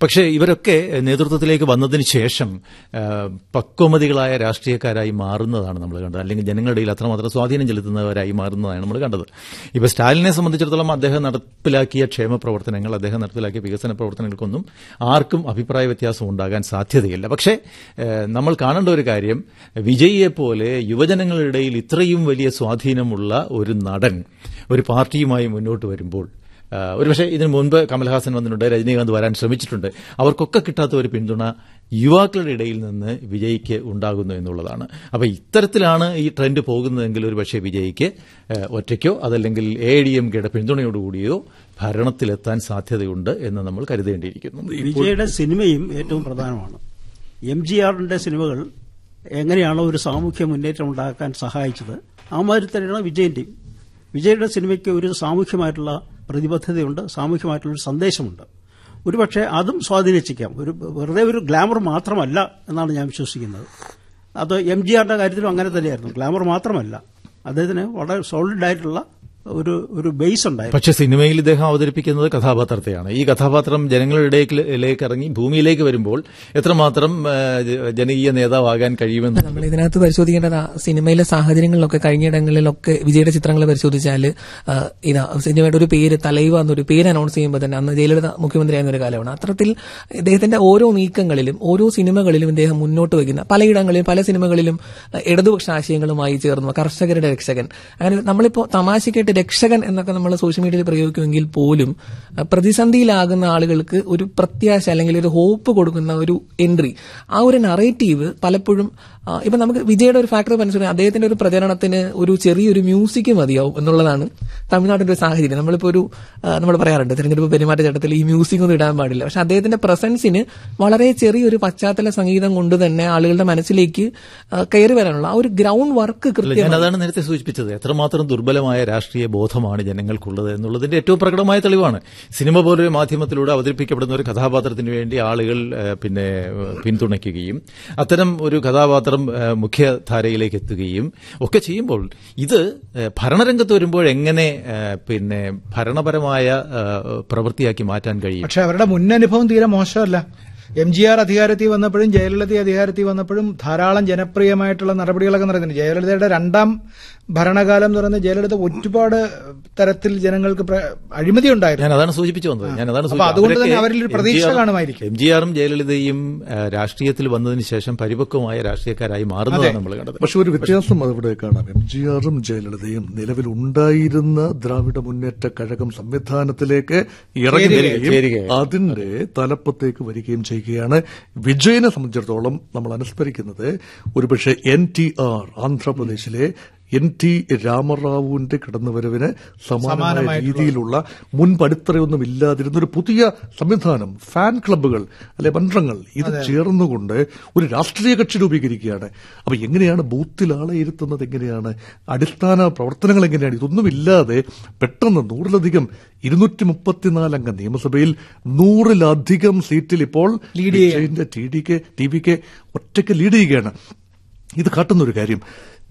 പക്ഷേ ഇവരൊക്കെ നേതൃത്വത്തിലേക്ക് വന്നതിന് ശേഷം ആ, പക്വമതികളായ രാഷ്ട്രീയക്കാരായി മാറുന്നതാണ് നമ്മൾ കണ്ടത് അല്ലെങ്കിൽ ജനങ്ങളുടെ ഇടയിൽ അത്രമാത്രം സ്വാധീനം ചെലുത്തുന്നവരായി മാറുന്നതാണ് നമ്മൾ കണ്ടത് ഇപ്പൊ സ്റ്റാലിനെ സംബന്ധിച്ചിടത്തോളം അദ്ദേഹം നടപ്പിലാക്കിയ ക്ഷേമ പ്രവർത്തനങ്ങൾ അദ്ദേഹം നടപ്പിലാക്കിയ വികസന പ്രവർത്തനങ്ങൾക്കൊന്നും ആർക്കും അഭിപ്രായ വ്യത്യാസം ഉണ്ടാകാൻ സാധ്യതയില്ല പക്ഷേ ഏഹ്, നമ്മൾ കാണേണ്ട ഒരു കാര്യം വിജയിയെ പോലെ യുവജനങ്ങളുടെ ഇടയിൽ ഇത്രയും വലിയ സ്വാധീനമുള്ള ഒരു നടൻ ഒരു പാർട്ടിയുമായി മുന്നോട്ട് വരുമ്പോൾ ആ, ഒരുപക്ഷെ ഇതിനു മുൻപ് കമൽഹാസൻ വന്നിട്ടുണ്ട് രജനീകാന്ത് വരാൻ ശ്രമിച്ചിട്ടുണ്ട് അവർക്കൊക്കെ കിട്ടാത്ത ഒരു പിന്തുണ യുവാക്കളുടെ ഇടയിൽ നിന്ന് വിജയിക്ക് ഉണ്ടാകുന്നു എന്നുള്ളതാണ് അപ്പൊ ഇത്തരത്തിലാണ് ഈ ട്രെൻഡ് പോകുന്നതെങ്കിൽ ഒരു പക്ഷേ വിജയിക്ക് ആ, ഒറ്റയ്ക്കോ അതല്ലെങ്കിൽ എ ഡി എം കെയുടെ പിന്തുണയോടുകൂടിയോ ഭരണത്തിലെത്താൻ സാധ്യതയുണ്ട് എന്ന് നമ്മൾ കരുതേണ്ടിയിരിക്കുന്നു വിജയുടെ സിനിമയും ഏറ്റവും പ്രധാനമാണ് എം ജി ആറിന്റെ സിനിമകൾ എങ്ങനെയാണോ ഒരു സാമൂഹ്യ മുന്നേറ്റം ഉണ്ടാക്കാൻ സഹായിച്ചത് ആ മാതിരി തന്നെയാണ് വിജയന്റെയും വിജയുടെ സിനിമയ്ക്ക് ഒരു സാമൂഹ്യമായിട്ടുള്ള പ്രതിബദ്ധതയുണ്ട് സാമൂഹ്യമായിട്ടുള്ള ഒരു സന്ദേശമുണ്ട് ഒരുപക്ഷെ അതും സ്വാധീനിച്ചേക്കാം ഒരു വെറുതെ ഒരു ഗ്ലാമർ മാത്രമല്ല എന്നാണ് ഞാൻ വിശ്വസിക്കുന്നത് അത് എം ജി ആറിന്റെ കാര്യത്തിലും അങ്ങനെ തന്നെയായിരുന്നു ഗ്ലാമർ മാത്രമല്ല അദ്ദേഹത്തിന് വളരെ സോളിഡ് ആയിട്ടുള്ള ഒരു ഒരു ബേസ് ഉണ്ടായിരുന്നു പക്ഷെ സിനിമയിൽ ഇദ്ദേഹം അവതരിപ്പിക്കുന്നത് കഥാപാത്രത്തെയാണ് ഈ കഥാപാത്രം ജനങ്ങളുടെ ഇടയിലേക്ക് ഇറങ്ങി ഭൂമിയിലേക്ക് വരുമ്പോൾ എത്രമാത്രം ആ, ജ- ജനകീയ നേതാവാകാൻ കഴിയുമെന്ന് നമ്മൾ ഇതിനകത്ത് പരിശോധിക്കേണ്ടത് ആ സിനിമയിലെ സാഹചര്യങ്ങളിലൊക്കെ കഴിഞ്ഞിടങ്ങളിലൊക്കെ വിജയുടെ ചിത്രങ്ങൾ പരിശോധിച്ചാൽ ആ, ഇതാ സിനിമയുടെ ഒരു പേര് തലൈവ എന്നൊരു പേര് അനൗൺസ് ചെയ്യുമ്പോൾ തന്നെ അന്ന് ജയലളിത മുഖ്യമന്ത്രിയായിരുന്ന ഒരു കാലമാണ് അത്തരത്തിൽ ഇദ്ദേഹത്തിന്റെ ഓരോ നീക്കങ്ങളിലും ഓരോ സിനിമകളിലും ഇദ്ദേഹം മുന്നോട്ട് വയ്ക്കുന്ന പലയിടങ്ങളിലും പല സിനിമകളിലും ആ, ഇടതുപക്ഷ ആശയങ്ങളുമായി ചേർന്നു കർഷകരുടെ രക്ഷകൻ അങ്ങനെ നമ്മളിപ്പോ തമാശയ്ക്കായിട്ട് രക്ഷകൻ എന്നൊക്കെ നമ്മൾ സോഷ്യൽ മീഡിയയിൽ പ്രയോഗിക്കുമെങ്കിൽ പോലും ആ, പ്രതിസന്ധിയിലാകുന്ന ആളുകൾക്ക് ഒരു പ്രത്യാശ അല്ലെങ്കിൽ ഒരു ഹോപ്പ് കൊടുക്കുന്ന ഒരു എൻട്രി ആ ഒരു നറേറ്റീവ് പലപ്പോഴും ആ, ഇപ്പൊ നമുക്ക് വിജയുടെ ഒരു ഫാക്ടർ മനസ്സിലായി അദ്ദേഹത്തിന്റെ ഒരു പ്രചരണത്തിന് ഒരു ചെറിയൊരു മ്യൂസിക് മതിയാവും എന്നുള്ളതാണ് തമിഴ്നാട്ടിന്റെ ഒരു സാഹചര്യം നമ്മളിപ്പോ ഒരു നമ്മൾ പറയാറുണ്ട് തിരഞ്ഞെടുപ്പ് പെരുമാറ്റച്ചട്ടത്തിൽ ഈ മ്യൂസിക് ഒന്നും ഇടാൻ പാടില്ല പക്ഷെ അദ്ദേഹത്തിന്റെ പ്രസൻസിന് വളരെ ചെറിയൊരു പശ്ചാത്തല സംഗീതം കൊണ്ട് തന്നെ ആളുകളുടെ മനസ്സിലേക്ക് ആ, കയറി വരാനുള്ള ആ ഒരു ഗ്രൗണ്ട് വർക്ക് അല്ല, ഞാൻ കൃത്യമാണ് അതാണ് നേരത്തെ സൂചിപ്പിച്ചത് എത്രമാത്രം ദുർബലമായ രാഷ്ട്രീയ ബോധമാണ് ജനങ്ങൾക്കുള്ളത് എന്നുള്ളതിന്റെ ഏറ്റവും പ്രകടമായ തെളിവാണ് സിനിമ പോലൊരു മാധ്യമത്തിലൂടെ അവതരിപ്പിക്കപ്പെടുന്ന ഒരു കഥാപാത്രത്തിന് വേണ്ടി ആളുകൾ ഏഹ്, പിന്നെ ഏഹ്, പിന്തുണയ്ക്കുകയും അത്തരം ഒരു കഥാപാത്രം ഏഹ്, മുഖ്യധാരയിലേക്ക് എത്തുകയും ഒക്കെ ചെയ്യുമ്പോൾ ഇത് ഏഹ്, ഭരണരംഗത്ത് വരുമ്പോൾ എങ്ങനെ ഏഹ്, പിന്നെ ഭരണപരമായ ഏഹ്, പ്രവൃത്തിയാക്കി മാറ്റാൻ കഴിയും പക്ഷെ അവരുടെ മുൻ അനുഭവം തീരെ മോശമല്ല എം ജി ആർ അധികാരത്തിൽ വന്നപ്പോഴും ജയലളിത അധികാരത്തിൽ വന്നപ്പോഴും ധാരാളം ജനപ്രിയമായിട്ടുള്ള നടപടികളൊക്കെ നടക്കുന്നുണ്ട് ജയലളിതയുടെ രണ്ടാം ഭരണകാലം എന്ന് പറയുന്നത് ജയലളിത ഒരുപാട് തരത്തിൽ ജനങ്ങൾക്ക് പ്ര- അഴിമതി ഉണ്ടായിരുന്നു ഞാൻ അതാണ് സൂചിപ്പിച്ചു വന്നത് ഞാൻ അതാണ് അപ്പൊ അതുകൊണ്ട് തന്നെ അവരിൽ ഒരു പ്രതീക്ഷ കാണുമായിരിക്കും. എം ജി ആറും ജയലളിതയും ആ, രാഷ്ട്രീയത്തിൽ വന്നതിന് ശേഷം പരിപക്വമായ രാഷ്ട്രീയക്കാരായി മാറുന്നതാണ് നമ്മൾ കണ്ടത് പക്ഷെ ഒരു വ്യത്യാസം അവിടെ കാണാം എം ജി ആറും ജയലളിതയും നിലവിലുണ്ടായിരുന്ന ദ്രാവിഡ മുന്നേറ്റ കഴകം സംവിധാനത്തിലേക്ക് ഇറങ്ങി ചേരുകയും. വരികയും അതിന്റെ തലപ്പത്തേക്ക് വരികയും ചെയ്യുകയാണ് വിജയനെ സംബന്ധിച്ചിടത്തോളം നമ്മൾ അനുസ്മരിക്കുന്നത് ഒരുപക്ഷെ എൻ ടി ആർ ആന്ധ്രാപ്രദേശിലെ എൻ ടി രാമറാവുവിന്റെ കടന്നുവരവിന് സമാനമായ സമാനമായിട്ടുള്ള- രീതിയിലുള്ള മുൻപടിത്തറയൊന്നും ഇല്ലാതിരുന്ന ഒരു പുതിയ സംവിധാനം ഫാൻ ക്ലബ്ബുകൾ അല്ലെ മന്ത്രങ്ങൾ ഇത് ചേർന്നുകൊണ്ട് ഒരു രാഷ്ട്രീയ കക്ഷി രൂപീകരിക്കുകയാണ് അപ്പൊ എങ്ങനെയാണ് ബൂത്തിൽ ആളെ ഇരുത്തുന്നത് എങ്ങനെയാണ് അടിസ്ഥാന പ്രവർത്തനങ്ങൾ എങ്ങനെയാണ് ഇതൊന്നുമില്ലാതെ പെട്ടെന്ന് നൂറിലധികം ഇരുന്നൂറ്റി മുപ്പത്തിനാല് അംഗ നിയമസഭയിൽ നൂറിലധികം സീറ്റിൽ ഇപ്പോൾ ലീഡ് ചെയ്യുകയാണ്. വിജയന്റെ T D K T V K ഒറ്റയ്ക്ക് ലീഡ് ചെയ്യുകയാണ് ഇത് കാട്ടുന്ന ഒരു കാര്യം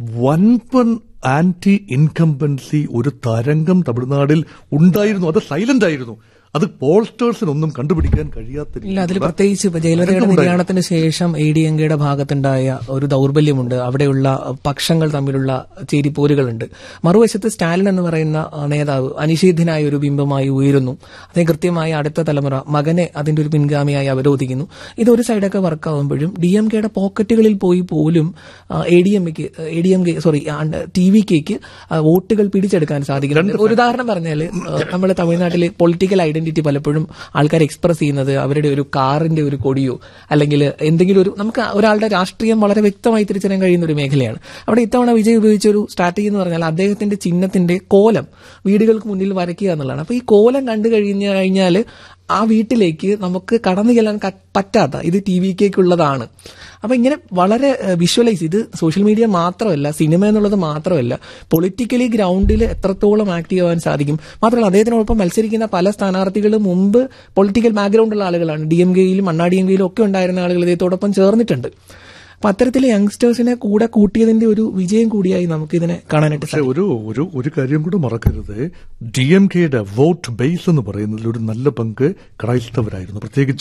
വൻപൻ ആന്റി ഇൻകംബൻസി ഒരു തരംഗം തമിഴ്നാടിൽ ഉണ്ടായിരുന്നു അത് സൈലന്റ് ആയിരുന്നു അത് പോൾസ്റ്റേഴ്സിനൊന്നും കണ്ടുപിടിക്കാൻ കഴിയാത്ത ഇല്ല അതിൽ രീതിയിലുള്ള പ്രത്യേകിച്ച് ഇപ്പൊ ജയലളിതയുടെ തരംഗമുണ്ടായിരുന്നു. നിര്യാണത്തിന് ശേഷം എ ഡി എൻ കെയുടെ ഭാഗത്തുണ്ടായ ഒരു ദൗർബല്യമുണ്ട് അവിടെയുള്ള പക്ഷങ്ങൾ തമ്മിലുള്ള ചേരിപ്പോരുകളുണ്ട് മറുവശത്ത് സ്റ്റാലിൻ എന്ന് പറയുന്ന ആ, നേതാവ് അനിഷേധ്യനായ ഒരു ബിംബമായി ഉയരുന്നു അദ്ദേഹം കൃത്യമായി അടുത്ത തലമുറ മകനെ അതിന്റെ ഒരു പിൻഗാമിയായി അവരോധിക്കുന്നു ഇത് ഒരു സൈഡൊക്കെ വർക്കാവുമ്പോഴും ഡി എം കെയുടെ പോക്കറ്റുകളിൽ പോയി പോലും A D M A D M K sorry T V കെക്ക് വോട്ടുകൾ പിടിച്ചെടുക്കാൻ സാധിക്കുന്നുണ്ട് ഒരു ഉദാഹരണം പറഞ്ഞാൽ നമ്മൾ തമിഴ്നാട്ടിലെ പൊളിറ്റിക്കൽ ഐഡന്റിറ്റി പലപ്പോഴും ആൾക്കാർ എക്സ്പ്രസ് ചെയ്യുന്നത് അവരുടെ ഒരു കാറിന്റെ ഒരു കൊടിയോ അല്ലെങ്കിൽ എന്തെങ്കിലും ഒരു നമുക്ക് ഒരാളുടെ രാഷ്ട്രീയം വളരെ വ്യക്തമായി തിരിച്ചറിയാൻ കഴിയുന്ന ഒരു മേഖലയാണ് അവിടെ ഇത്തവണ വിജയ് ഉപയോഗിച്ച ഒരു സ്ട്രാറ്റജി എന്ന് പറഞ്ഞാൽ അദ്ദേഹത്തിന്റെ ചിഹ്നത്തിന്റെ കോലം വീടുകൾക്ക് മുന്നിൽ വരയ്ക്കുക എന്നുള്ളതാണ് അപ്പൊ ഈ കോലം കണ്ടു കഴിഞ്ഞു കഴിഞ്ഞാൽ ആ വീട്ടിലേക്ക് നമുക്ക് കടന്നു ചെല്ലാൻ ക- പറ്റാത്ത ഇത് ടി വി കേക്കുള്ളതാണ് അപ്പൊ ഇങ്ങനെ വളരെ വിഷ്വലൈസ് ഇത് സോഷ്യൽ മീഡിയ മാത്രമല്ല സിനിമ എന്നുള്ളത് മാത്രമല്ല പൊളിറ്റിക്കലി ഗ്രൗണ്ടിൽ എത്രത്തോളം ആക്റ്റീവ് ആവാൻ സാധിക്കും മാത്രമല്ല അദ്ദേഹത്തിനോടൊപ്പം മത്സരിക്കുന്ന പല സ്ഥാനാർത്ഥികളും മുമ്പ് പൊളിറ്റിക്കൽ ബാക്ക്ഗ്രൗണ്ട് ഉള്ള ആളുകളാണ് ഡി എം കെയിലും അണ്ണാ ഡി എം കെയിലും ഒക്കെ ഉണ്ടായിരുന്ന ആളുകൾ ഇദ്ദേഹത്തോടൊപ്പം ചേർന്നിട്ടുണ്ട് അപ്പൊ അത്തരത്തിലെ യങ്സ്റ്റേഴ്സിനെ കൂടെ കൂട്ടിയതിന്റെ ഒരു വിജയം കൂടിയായി നമുക്ക് ഇതിനെ കാണാനായിട്ട് പക്ഷെ ഒരു ഒരു ഒരു കാര്യം കൂടെ മറക്കരുത് ഡി എം കെയുടെ വോട്ട് ബേസ് എന്ന് പറയുന്നതിൽ ഒരു നല്ല പങ്ക് ക്രൈസ്തവരായിരുന്നു പ്രത്യേകിച്ച്